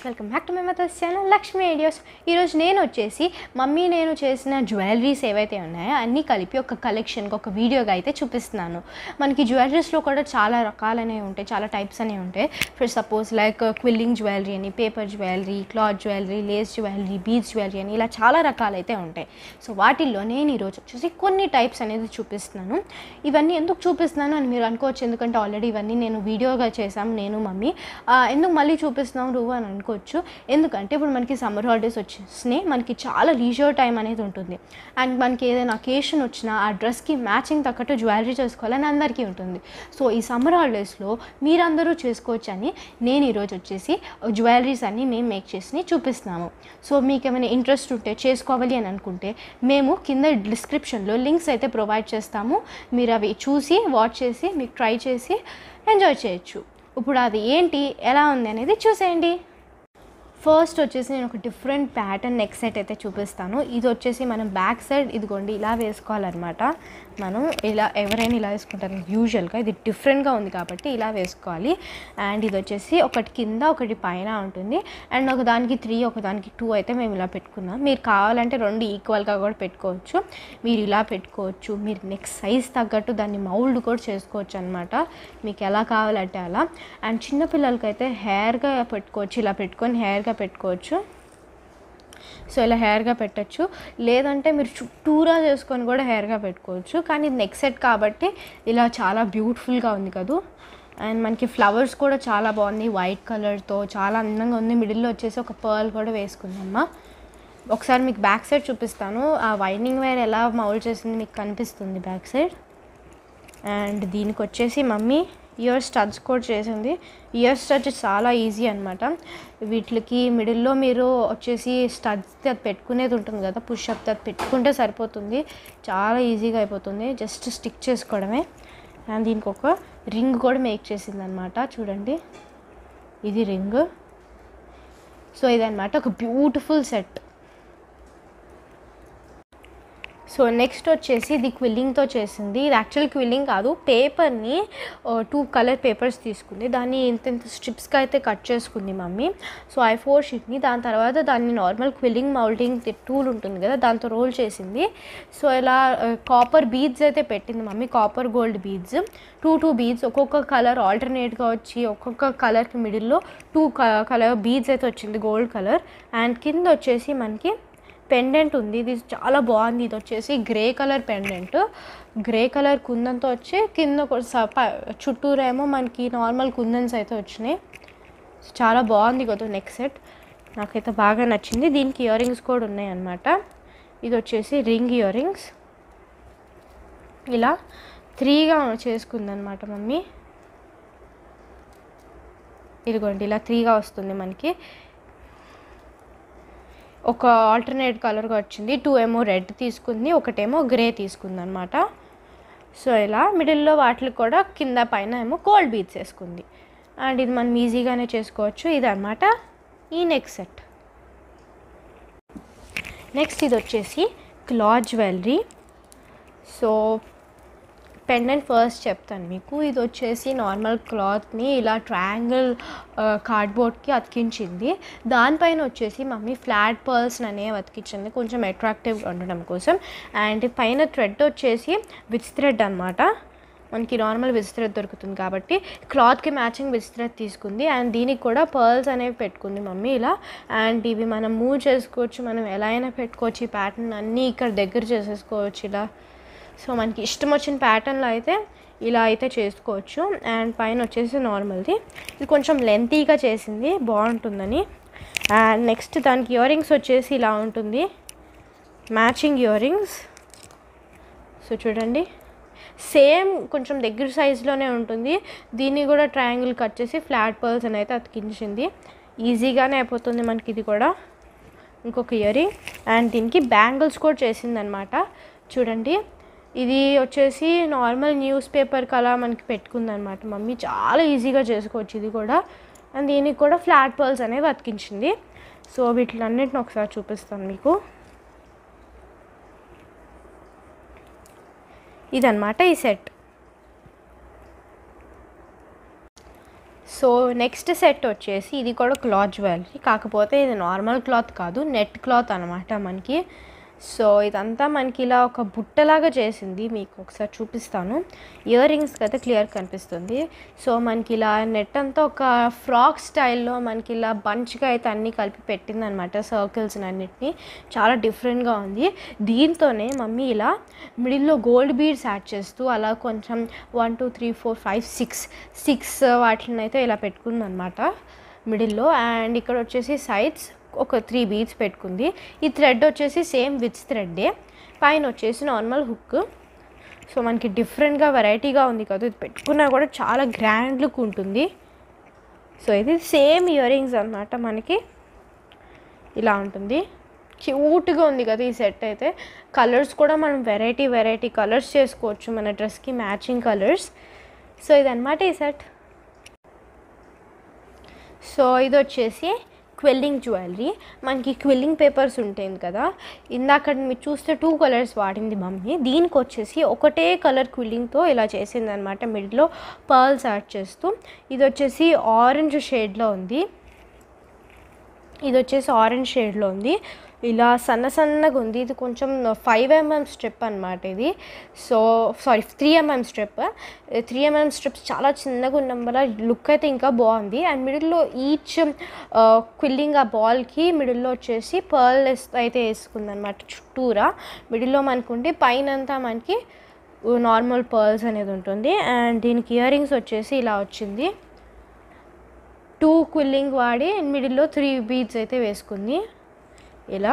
welcome back to my mother's channel Lakshmi ideas ఈరోజు నేను వచ్చేసి మమ్మీ నేను చేసిన జ్యువెలరీస్ ఏవైతే ఉన్నాయో అన్నీ కలిపి ఒక కలెక్షన్కి ఒక వీడియోగా అయితే చూపిస్తున్నాను మనకి జ్యువెలరీస్లో కూడా చాలా రకాలనేవి ఉంటాయి చాలా టైప్స్ అనేవి ఉంటాయి for suppose like quilling jewellery అని paper jewellery cloth jewellery lace jewellery beads jewellery అని ఇలా చాలా రకాలైతే ఉంటాయి సో వాటిల్లో నేను ఈరోజు వచ్చేసి కొన్ని టైప్స్ అనేది చూపిస్తున్నాను ఇవన్నీ ఎందుకు చూపిస్తున్నాను అని మీరు అనుకోవచ్చు ఎందుకంటే ఆల్రెడీ ఇవన్నీ నేను వీడియోగా చేశాం నేను మమ్మీ ఆ, ఎందుకు మళ్ళీ చూపిస్తున్నావు నువ్వు అని అనుకోవచ్చు ఎందుకంటే ఇప్పుడు మనకి సమ్మర్ హాలిడేస్ వచ్చేసినాయి మనకి చాలా లీజర్ టైం అనేది ఉంటుంది అండ్ మనకి ఏదైనా అకేషన్ వచ్చినా ఆ డ్రెస్కి మ్యాచింగ్ తగ్గట్టు జ్యువెలరీ చేసుకోవాలని అందరికీ ఉంటుంది సో ఈ సమ్మర్ హాలిడేస్లో మీరందరూ చేసుకోవచ్చు అని నేను ఈరోజు వచ్చేసి జ్యువెలరీస్ అన్ని మేము మేక్ చేసి చూపిస్తున్నాము సో మీకు ఏమైనా ఇంట్రెస్ట్ ఉంటే చేసుకోవాలి అని అనుకుంటే మేము కింద డిస్క్రిప్షన్లో లింక్స్ అయితే ప్రొవైడ్ చేస్తాము మీరు అవి చూసి వాచ్ చేసి మీకు ట్రై చేసి ఎంజాయ్ చేయొచ్చు ఇప్పుడు అది ఏంటి ఎలా ఉంది అనేది చూసేయండి ఫస్ట్ వచ్చేసి నేను ఒక డిఫరెంట్ ప్యాటర్న్ నెక్ సెట్ అయితే చూపిస్తాను ఇది వచ్చేసి మనం బ్యాక్ సైడ్ ఇదిగోండి ఇలా వేసుకోవాలన్నమాట మనం ఇలా ఎవరైనా ఇలా వేసుకుంటారు యూజువల్గా ఇది డిఫరెంట్గా ఉంది కాబట్టి ఇలా వేసుకోవాలి అండ్ ఇది వచ్చేసి ఒకటి కింద ఒకటి పైన ఉంటుంది అండ్ ఒక దానికి త్రీ ఒక దానికి టూ అయితే మేము ఇలా పెట్టుకున్నాం మీరు కావాలంటే రెండు ఈక్వల్గా కూడా పెట్టుకోవచ్చు మీరు ఇలా పెట్టుకోవచ్చు మీరు నెక్స్ట్ సైజ్ తగ్గట్టు దాన్ని మౌల్డ్ కూడా చేసుకోవచ్చు అనమాట మీకు ఎలా కావాలంటే అలా అండ్ చిన్నపిల్లలకైతే హెయిర్గా పెట్టుకోవచ్చు ఇలా పెట్టుకొని హెయిర్గా పెట్టుకోవచ్చు సో ఇలా హెయిర్గా పెట్టచ్చు లేదంటే మీరు చుట్టూరా చేసుకొని కూడా హెయిర్గా పెట్టుకోవచ్చు కానీ ఇది నెక్ సెట్ కాబట్టి ఇలా చాలా బ్యూటిఫుల్గా ఉంది కదూ అండ్ మనకి ఫ్లవర్స్ కూడా చాలా బాగుంది వైట్ కలర్తో చాలా అందంగా ఉంది మిడిల్లో వచ్చేసి ఒక పర్ల్ కూడా వేసుకుందమ్మా ఒకసారి మీకు బ్యాక్ సైడ్ చూపిస్తాను ఆ వైండింగ్ వైర్ ఎలా మౌల్డ్ చేసింది మీకు కనిపిస్తుంది బ్యాక్ సైడ్ అండ్ దీనికి వచ్చేసి మమ్మీ ఇయర్ స్టడ్స్ కూడా చేసింది ఇయర్ స్టడ్స్ చాలా ఈజీ అనమాట వీటికి మిడిల్లో మీరు వచ్చేసి స్టడ్స్ అది పెట్టుకునేది ఉంటుంది కదా పుషప్ అది పెట్టుకుంటే సరిపోతుంది చాలా ఈజీగా అయిపోతుంది జస్ట్ స్టిక్ చేసుకోవడమే అండ్ దీనికి ఒక రింగ్ కూడా మేక్ చేసింది అనమాట చూడండి ఇది రింగ్ సో ఇదన్నమాట ఒక బ్యూటిఫుల్ సెట్ సో నెక్స్ట్ వచ్చేసి ఇది క్విల్లింగ్తో చేసింది ఇది యాక్చువల్ క్విల్లింగ్ కాదు పేపర్ని టూ కలర్ పేపర్స్ తీసుకుంది దాన్ని ఇంత ఇంత స్ట్రిప్స్గా అయితే కట్ చేసుకుంది మమ్మీ సో ఐ ఫోర్ షీట్ని దాని తర్వాత దాన్ని నార్మల్ క్విల్లింగ్ మౌల్డింగ్ టూల్ ఉంటుంది కదా దాంతో రోల్ చేసింది సో ఇలా కాపర్ బీడ్స్ అయితే పెట్టింది mummy copper gold beads two two beads ఒక్కొక్క కలర్ ఆల్టర్నేట్గా వచ్చి ఒక్కొక్క కలర్కి మిడిల్లో టూ కలర్ బీడ్స్ అయితే వచ్చింది గోల్డ్ కలర్ అండ్ కింద వచ్చేసి మనకి పెండెంట్ ఉంది ఇది చాలా బాగుంది ఇది వచ్చేసి grey colour pendant grey colour కుందన్తో వచ్చి కింద ఒక స- ప- చుట్టూరేమో మనకి నార్మల్ కుందన్స్ అయితే వచ్చినాయి చాలా బాగుంది కదా నెక్ సెట్ నాకైతే బాగా నచ్చింది దీనికి ఇయర్ రింగ్స్ కూడా ఉన్నాయి అన్నమాట ఇది వచ్చేసి రింగ్ ఇయర్ రింగ్స్ ఇలా త్రీగా చేసుకుందనమాట మమ్మీ ఇదిగోండి ఇలా త్రీగా వస్తుంది మనకి ఒక ఆల్టర్నేట్ కలర్గా వచ్చింది టూ ఏమో రెడ్ తీసుకుంది ఒకటేమో గ్రే తీసుకుంది అనమాట సో ఇలా మిడిల్లో వాటికి కూడా కింద పైన ఏమో గోల్డ్ బీట్స్ వేసుకుంది అండ్ ఇది మనం ఈజీగానే చేసుకోవచ్చు ఇది అనమాట ఈ నెక్ సెట్ నెక్స్ట్ ఇది వచ్చేసి cloth jewellery so pendant first చెప్తాను మీకు ఇది వచ్చేసి నార్మల్ క్లాత్ని ఇలా ట్రయాంగిల్ కార్డ్బోర్డ్కి అతికించింది దానిపైన వచ్చేసి మమ్మీ ఫ్లాట్ పర్ల్స్ అనేవి అతికించింది కొంచెం అట్రాక్టివ్గా ఉండడం కోసం అండ్ పైన థ్రెడ్ వచ్చేసి విచ్ థ్రెడ్ అనమాట మనకి నార్మల్ విజ్ థ్రెడ్ దొరుకుతుంది కాబట్టి క్లాత్కి మ్యాచింగ్ విజ్ థ్రెడ్ తీసుకుంది అండ్ దీనికి కూడా పర్ల్స్ అనేవి పెట్టుకుంది మమ్మీ ఇలా అండ్ ఇవి మనం మూవ్ చేసుకోవచ్చు మనం ఎలా అయినా పెట్టుకోవచ్చు ఈ ప్యాటర్న్ అన్నీ ఇక్కడ దగ్గర చేసేసుకోవచ్చు ఇలా సో మనకి ఇష్టం వచ్చిన ప్యాటర్న్లో అయితే ఇలా అయితే చేసుకోవచ్చు అండ్ పైన వచ్చేసి నార్మల్ది ఇది కొంచెం లెంతీగా చేసింది బాగుంటుందని అండ్ నెక్స్ట్ దానికి ఇయర్ రింగ్స్ వచ్చేసి ఇలా ఉంటుంది మ్యాచింగ్ ఇయర్ రింగ్స్ సో చూడండి సేమ్ కొంచెం దగ్గర సైజులోనే ఉంటుంది దీన్ని కూడా ట్రయాంగిల్ కట్ చేసి ఫ్లాట్ పర్ల్స్ అని అయితే అతికించింది ఈజీగానే అయిపోతుంది మనకి ఇది కూడా ఇంకొక ఇయర్ రింగ్ అండ్ దీనికి బ్యాంగిల్స్ కూడా చేసిందనమాట చూడండి ఇది వచ్చేసి నార్మల్ న్యూస్ పేపర్కి అలా మనకి పెట్టుకుందనమాట మమ్మీ చాలా ఈజీగా చేసుకోవచ్చు ఇది కూడా అండ్ దీనికి కూడా ఫ్లాట్ పర్ల్స్ అనేవి అతికించింది సో వీటిలన్నిటిని ఒకసారి చూపిస్తాను మీకు ఇదన్నమాట ఈ సెట్ సో నెక్స్ట్ సెట్ వచ్చేసి ఇది కూడా క్లాత్ జ్యువెలరీ కాకపోతే ఇది నార్మల్ క్లాత్ కాదు నెట్ క్లాత్ అనమాట మనకి సో ఇదంతా మనకి ఇలా ఒక బుట్టలాగా చేసింది మీకు ఒకసారి చూపిస్తాను ఇయర్ రింగ్స్కి అయితే క్లియర్ కనిపిస్తుంది సో మనకి ఇలా నెట్ అంతా ఒక ఫ్రాక్ స్టైల్లో మనకి ఇలా బంచ్గా అయితే అన్నీ కలిపి పెట్టిందనమాట సర్కిల్స్ అన్నిటిని చాలా డిఫరెంట్గా ఉంది దీంతోనే మమ్మీ ఇలా మిడిల్లో గోల్డ్ బీడ్స్ యాడ్ చేస్తూ అలా కొంచెం one two three four five six six వాటిని అయితే ఇలా పెట్టుకుందనమాట మిడిల్లో అండ్ ఇక్కడ వచ్చేసి సైడ్స్ ఒక త్రీ బీడ్స్ పెట్టుకుంది ఈ థ్రెడ్ వచ్చేసి సేమ్ విత్ థ్రెడ్డే పైన వచ్చేసి నార్మల్ హుక్ సో మనకి డిఫరెంట్గా వెరైటీగా ఉంది కదా ఇది పెట్టుకున్నా కూడా చాలా గ్రాండ్ లుక్ ఉంటుంది సో ఇది సేమ్ ఇయర్ రింగ్స్ అనమాట మనకి ఇలా ఉంటుంది క్యూట్గా ఉంది కదా ఈ సెట్ అయితే కలర్స్ కూడా మనం వెరైటీ వెరైటీ కలర్స్ చేసుకోవచ్చు మన డ్రెస్కి మ్యాచింగ్ కలర్స్ సో ఇదన్నమాట ఈ సెట్ సో ఇది వచ్చేసి క్వెల్లింగ్ జ్యువెలరీ మనకి క్విల్లింగ్ పేపర్స్ ఉంటాయి కదా ఇందాక మీరు చూస్తే టూ కలర్స్ వాడింది మమ్మీ దీనికి వచ్చేసి ఒకటే కలర్ క్విల్లింగ్తో ఇలా చేసింది అనమాట మిడిల్లో పర్ల్స్ యాడ్ చేస్తూ ఇది వచ్చేసి ఆరెంజ్ షేడ్లో ఉంది ఇది వచ్చేసి ఆరెంజ్ షేడ్లో ఉంది ఇలా సన్న సన్నగా ఉంది ఇది కొంచెం ఫైవ్ ఎంఎం స్ట్రిప్ అనమాట ఇది so sorry three MM strip three MM strips చాలా చిన్నగా ఉండడం వల్ల లుక్ అయితే ఇంకా బాగుంది అండ్ మిడిల్లో ఈచ్ క్విల్లింగ్ ఆ బాల్కి మిడిల్లో వచ్చేసి పర్ల్ అయితే వేసుకుంది అనమాట చుట్టూరా మిడిల్లో మనకుంటే పైన అంతా మనకి నార్మల్ పర్ల్స్ అనేది ఉంటుంది అండ్ దీనికి ఇయర్ రింగ్స్ వచ్చేసి ఇలా వచ్చింది టూ క్విల్లింగ్ వాడి మిడిల్లో త్రీ బీడ్స్ అయితే వేసుకుంది ఇలా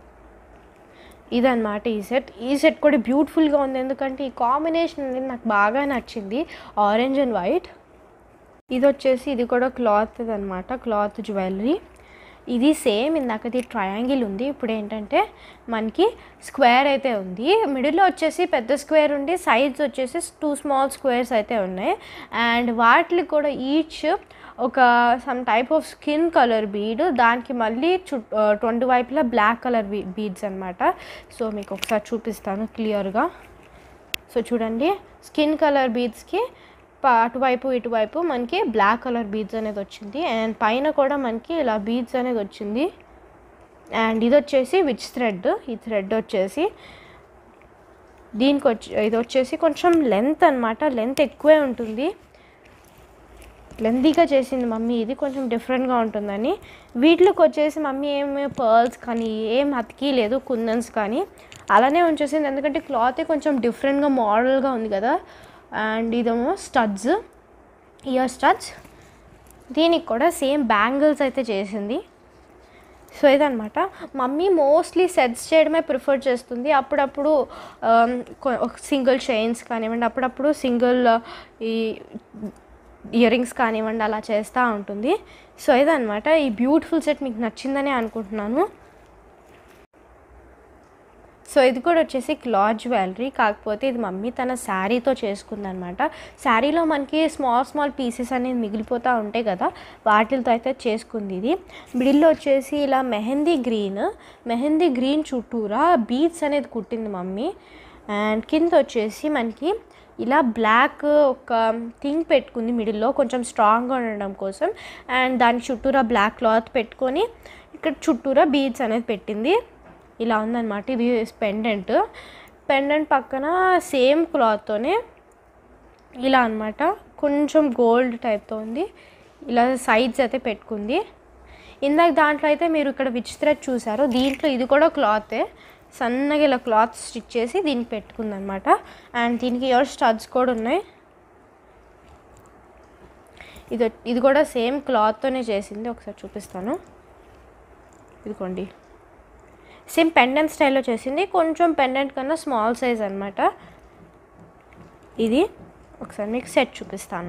ఇదన్నమాట ఈ సెట్ ఈ సెట్ కూడా బ్యూటిఫుల్గా ఉంది ఎందుకంటే ఈ కాంబినేషన్ అనేది నాకు బాగా నచ్చింది ఆరెంజ్ అండ్ వైట్ ఇది వచ్చేసి ఇది కూడా క్లాత్ అనమాట క్లాత్ జ్యువెలరీ ఇది సేమ్ ఇందాకది ట్రయాంగిల్ ఉంది ఇప్పుడు ఏంటంటే మనకి స్క్వేర్ అయితే ఉంది మిడిల్లో వచ్చేసి పెద్ద స్క్వేర్ ఉండి సైడ్స్ వచ్చేసి టూ స్మాల్ స్క్వేర్స్ అయితే ఉన్నాయి అండ్ వాటికి కూడా ఈచ్ ఒక some type of skin colour bead దానికి మళ్ళీ చు రెండు వైపులా బ్లాక్ కలర్ బీడ్స్ అనమాట సో మీకు ఒకసారి చూపిస్తాను క్లియర్గా సో చూడండి స్కిన్ కలర్ బీడ్స్కి అటువైపు ఇటువైపు మనకి బ్లాక్ కలర్ బీడ్స్ అనేది వచ్చింది అండ్ పైన కూడా మనకి ఇలా బీడ్స్ అనేది వచ్చింది అండ్ ఇది వచ్చేసి విచ్ థ్రెడ్ ఈ థ్రెడ్ వచ్చేసి దీనికి వచ్చి ఇది వచ్చేసి కొంచెం లెంత్ అనమాట లెంత్ ఎక్కువే ఉంటుంది లెందీగా చేసింది మమ్మీ ఇది కొంచెం డిఫరెంట్గా ఉంటుందని వీటికి వచ్చేసి మమ్మీ ఏమి పర్ల్స్ కానీ ఏం అతికి లేదు కుందన్స్ కానీ అలానే ఉంచేసింది ఎందుకంటే క్లాత్ కొంచెం డిఫరెంట్గా మోడల్గా ఉంది కదా అండ్ ఇదేమో స్టడ్స్ ఇయర్ స్టడ్స్ దీనికి కూడా సేమ్ బ్యాంగిల్స్ అయితే చేసింది సో ఇదనమాట మమ్మీ మోస్ట్లీ సెట్స్ చేయడమే ప్రిఫర్ చేస్తుంది అప్పుడప్పుడు సింగిల్ చైన్స్ కానివ్వండి అప్పుడప్పుడు సింగిల్ ఈ ఇయర్ రింగ్స్ కానివ్వండి అలా చేస్తూ ఉంటుంది సో ఇదనమాట ఈ బ్యూటిఫుల్ సెట్ మీకు నచ్చిందని అనుకుంటున్నాను సో ఇది కూడా వచ్చేసి క్లాత్ జ్యువెలరీ కాకపోతే ఇది మమ్మీ తన శారీతో చేసుకుందనమాట శారీలో మనకి స్మాల్ స్మాల్ పీసెస్ అనేది మిగిలిపోతూ ఉంటాయి కదా వాటితో అయితే చేసుకుంది ఇది మిడిల్లో వచ్చేసి ఇలా మెహందీ గ్రీన్ మెహందీ గ్రీన్ చుట్టూరా బీడ్స్ అనేది కుట్టింది మమ్మీ అండ్ కింద వచ్చేసి మనకి ఇలా బ్లాక్ ఒక థింగ్ పెట్టుకుంది మిడిల్లో కొంచెం స్ట్రాంగ్గా ఉండడం కోసం అండ్ దాని చుట్టూరా బ్లాక్ క్లాత్ పెట్టుకొని ఇక్కడ చుట్టూరా బీడ్స్ అనేది పెట్టింది ఇలా ఉందన్నమాట ఇది పెండెంట్ పెండెంట్ పక్కన సేమ్ క్లాత్తోనే ఇలా అనమాట కొంచెం గోల్డ్ టైప్తో ఉంది ఇలా సైడ్స్ అయితే పెట్టుకుంది ఇందాక దాంట్లో అయితే మీరు ఇక్కడ విచ్ థ్రెడ్ చూసారో దీంట్లో ఇది కూడా క్లాతే సన్నగా ఇలా క్లాత్ స్టిచ్ చేసి దీనికి పెట్టుకుందనమాట అండ్ దీనికి ఇయర్ స్టడ్స్ కూడా ఉన్నాయి ఇది ఇది కూడా సేమ్ క్లాత్తోనే చేసింది ఒకసారి చూపిస్తాను ఇదిగోండి సేమ్ పెండెంట్ స్టైల్లో చేసింది కొంచెం పెండెంట్ కన్నా స్మాల్ సైజ్ అనమాట ఇది ఒకసారి మీకు సెట్ చూపిస్తాను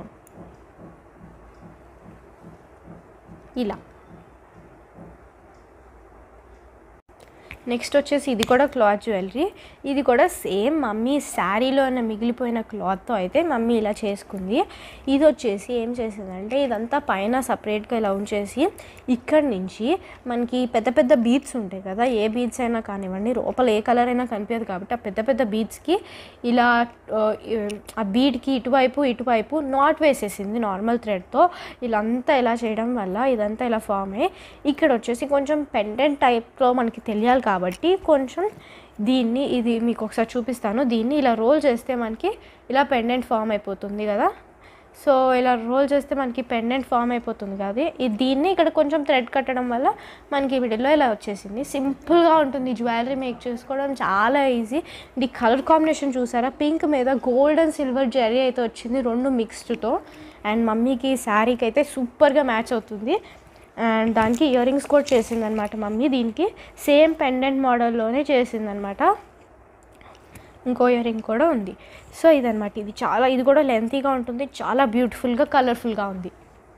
ఇలా నెక్స్ట్ వచ్చేసి ఇది కూడా క్లాత్ జ్యువెలరీ ఇది కూడా సేమ్ మమ్మీ శారీలో ఉన్న మిగిలిపోయిన క్లాత్తో అయితే మమ్మీ ఇలా చేసుకుంది ఇది వచ్చేసి ఏం చేసిందంటే ఇదంతా పైన సపరేట్గా ఇలా ఉంచేసి ఇక్కడి నుంచి మనకి పెద్ద పెద్ద బీడ్స్ ఉంటాయి కదా ఏ బీడ్స్ అయినా కానివ్వండి లోపల ఏ కలర్ అయినా కనిపించదు కాబట్టి ఆ పెద్ద పెద్ద బీడ్స్కి ఇలా ఆ, ఆ బీడ్కి ఇటువైపు ఇటువైపు నాట్ వేసేసింది నార్మల్ థ్రెడ్తో ఇలాంతా ఇలా చేయడం వల్ల ఇదంతా ఇలా ఫామ్ అయ్యి ఇక్కడ వచ్చేసి కొంచెం పెండెంట్ టైప్లో మనకి తెలియాలి కాబట్టి కొంచెం దీన్ని ఇది మీకు ఒకసారి చూపిస్తాను దీన్ని ఇలా రోల్ చేస్తే మనకి ఇలా పెండెంట్ ఫామ్ అయిపోతుంది కదా సో ఇలా రోల్ చేస్తే మనకి పెండెంట్ ఫామ్ అయిపోతుంది కదా ఇది దీన్ని ఇక్కడ కొంచెం థ్రెడ్ కట్టడం వల్ల మనకి మిడిల్లో ఇలా వచ్చేసింది సింపుల్గా ఉంటుంది జ్యువెలరీ మేక్ చేసుకోవడం చాలా ఈజీ ఇది కలర్ కాంబినేషన్ చూసారా పింక్ మీద గోల్డ్ అండ్ సిల్వర్ జరీ అయితే వచ్చింది రెండు మిక్స్డ్తో అండ్ మమ్మీకి శారీకి అయితే సూపర్గా మ్యాచ్ అవుతుంది అండ్ దానికి ఇయర్ రింగ్స్ కూడా చేసిందనమాట మమ్మీ దీనికి సేమ్ పెండెంట్ మోడల్లోనే చేసిందనమాట ఇంకో ఇయర్ రింగ్ కూడా ఉంది సో ఇదనమాట ఇది చాలా ఇది కూడా లెంతీగా ఉంటుంది చాలా బ్యూటిఫుల్గా కలర్ఫుల్గా ఉంది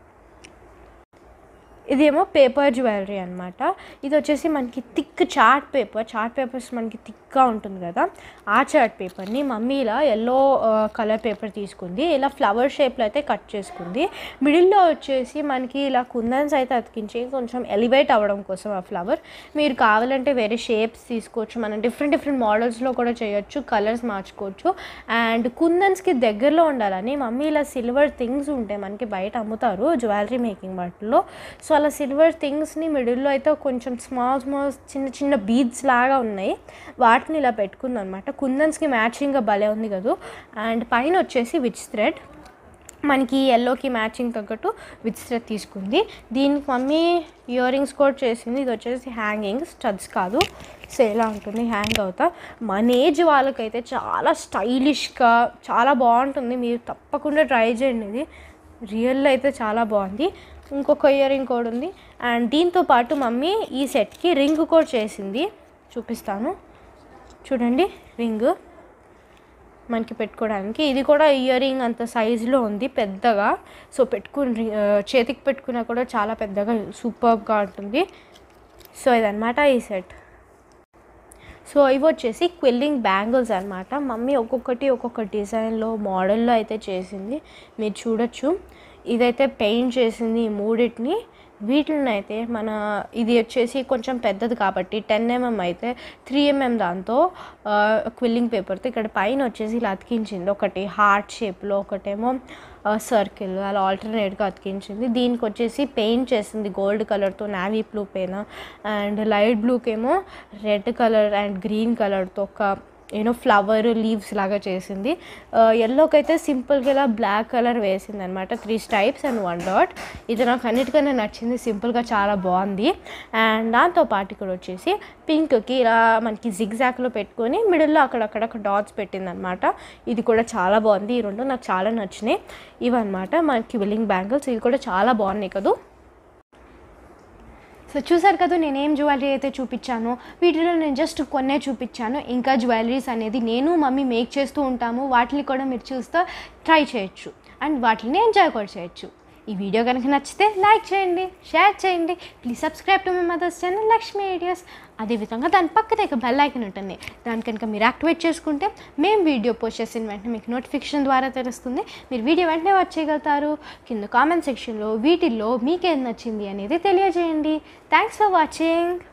ఇదేమో పేపర్ జ్యువెలరీ అనమాట ఇది వచ్చేసి మనకి thick chart paper chart papers మనకి థిక్గా ఉంటుంది కదా ఆ చార్ట్ పేపర్ని మమ్మీ ఇలా ఎల్లో కలర్ పేపర్ తీసుకుంది ఇలా ఫ్లవర్ షేప్లో అయితే కట్ చేసుకుంది మిడిల్లో వచ్చేసి మనకి ఇలా కుందన్స్ అయితే అతికించి కొంచెం ఎలివేట్ అవ్వడం కోసం ఆ ఫ్లవర్ మీరు కావాలంటే వేరే షేప్స్ తీసుకోవచ్చు మనం డిఫరెంట్ డిఫరెంట్ మోడల్స్లో కూడా చేయొచ్చు కలర్స్ మార్చుకోవచ్చు అండ్ కుందన్స్కి దగ్గరలో ఉండాలని మమ్మీ ఇలా సిల్వర్ థింగ్స్ ఉంటాయి మనకి బయట అమ్ముతారు జ్యువెలరీ మేకింగ్ వాటిల్లో సో అలా సిల్వర్ థింగ్స్ని మిడిల్లో అయితే కొంచెం స్మాల్ స్మాల్ చిన్న చిన్న బీడ్స్ లాగా ఉన్నాయి వాటిని ఇలా పెట్టుకుంది అనమాట కుందన్స్కి మ్యాచింగ్గా భలే ఉంది కదా అండ్ పైన వచ్చేసి విచ్ థ్రెడ్ మనకి ఎల్లోకి మ్యాచింగ్ తగ్గట్టు విచ్ థ్రెడ్ తీసుకుంది దీనికి మమ్మీ ఇయర్ రింగ్స్ కూడా చేసింది ఇది వచ్చేసి హ్యాంగింగ్ స్టడ్స్ కాదు సో ఎలా ఉంటుంది హ్యాంగ్ అవుతా మన ఏజ్ వాళ్ళకైతే చాలా స్టైలిష్గా చాలా బాగుంటుంది మీరు తప్పకుండా ట్రై చేయండి ఇది రియల్ అయితే చాలా బాగుంది ఇంకొక ఇయర్ రింగ్ కూడా ఉంది అండ్ దీంతో పాటు మమ్మీ ఈ సెట్కి రింగ్ కూడా చేసింది చూపిస్తాను చూడండి రింగ్ మనకి పెట్టుకోవడానికి ఇది కూడా ఇయర్ రింగ్ అంత సైజులో ఉంది పెద్దగా సో పెట్టుకుని ఆ, చేతికి పెట్టుకున్నా కూడా చాలా పెద్దగా సూపర్గా ఉంటుంది సో ఇదన్నమాట ఈ సెట్ సో ఇవి వచ్చేసి క్విల్లింగ్ బ్యాంగిల్స్ అనమాట మమ్మీ ఒక్కొక్కటి ఒక్కొక్క డిజైన్లో మోడల్లో అయితే చేసింది మీరు చూడొచ్చు ఇదైతే పెయింట్ చేసింది ఈ మూడింటిని వీటిని అయితే మన ఇది వచ్చేసి కొంచెం పెద్దది కాబట్టి టెన్ ఎంఎం అయితే త్రీ ఎంఎం దాంతో క్విల్లింగ్ పేపర్తో ఇక్కడ పైన వచ్చేసి ఇలా అతికించింది ఒకటి హార్ట్ షేప్లో ఒకటేమో సర్కిల్ అలా ఆల్టర్నేట్గా అతికించింది దీనికి వచ్చేసి పెయింట్ చేసింది గోల్డ్ కలర్తో navy blue paint and light బ్లూకేమో రెడ్ కలర్ అండ్ గ్రీన్ కలర్తో ఒక యూనో ఫ్లవర్ లీవ్స్ లాగా చేసింది ఎల్లోకి అయితే సింపుల్గా ఇలా బ్లాక్ కలర్ వేసింది అనమాట three stripes and one dot ఇది నాకు అన్నిటికన్నా నచ్చింది సింపుల్గా చాలా బాగుంది అండ్ దాంతో పాటు ఇక్కడ వచ్చేసి పింక్కి ఇలా మనకి జిగ్జాక్లో పెట్టుకొని మిడిల్లో అక్కడక్కడ డాట్స్ పెట్టింది అనమాట ఇది కూడా చాలా బాగుంది ఈ రెండు నాకు చాలా నచ్చినాయి ఇవన్నమాట మనకి విల్లింగ్ బ్యాంగిల్స్ ఇవి కూడా చాలా బాగున్నాయి కదా సో చూసారు కదా నేనేం జ్యువెలరీ అయితే చూపించాను వీటిలో నేను జస్ట్ కొన్నే చూపించాను ఇంకా జ్యువెలరీస్ అనేది నేను మమ్మీ మేక్ చేస్తూ ఉంటాము వాటిని కూడా మీరు చూస్తూ ట్రై చేయొచ్చు అండ్ వాటిని ఎంజాయ్ కూడా చేయొచ్చు ఈ వీడియో కనుక నచ్చితే లైక్ చేయండి షేర్ చేయండి please subscribe to my mother's channel Lakshmi ideas అదేవిధంగా దాని పక్కన ఒక బెల్ ఐకన్ ఉంటుంది దాని కనుక మీరు యాక్టివేట్ చేసుకుంటే మేము వీడియో పోస్ట్ చేసిన వెంటనే మీకు నోటిఫికేషన్ ద్వారా తెలుస్తుంది మీరు వీడియో వెంటనే వాచ్ చేయగలుగుతారు కింద కామెంట్ సెక్షన్లో వీటిల్లో మీకేం నచ్చింది అనేది తెలియజేయండి థ్యాంక్స్ ఫర్ వాచింగ్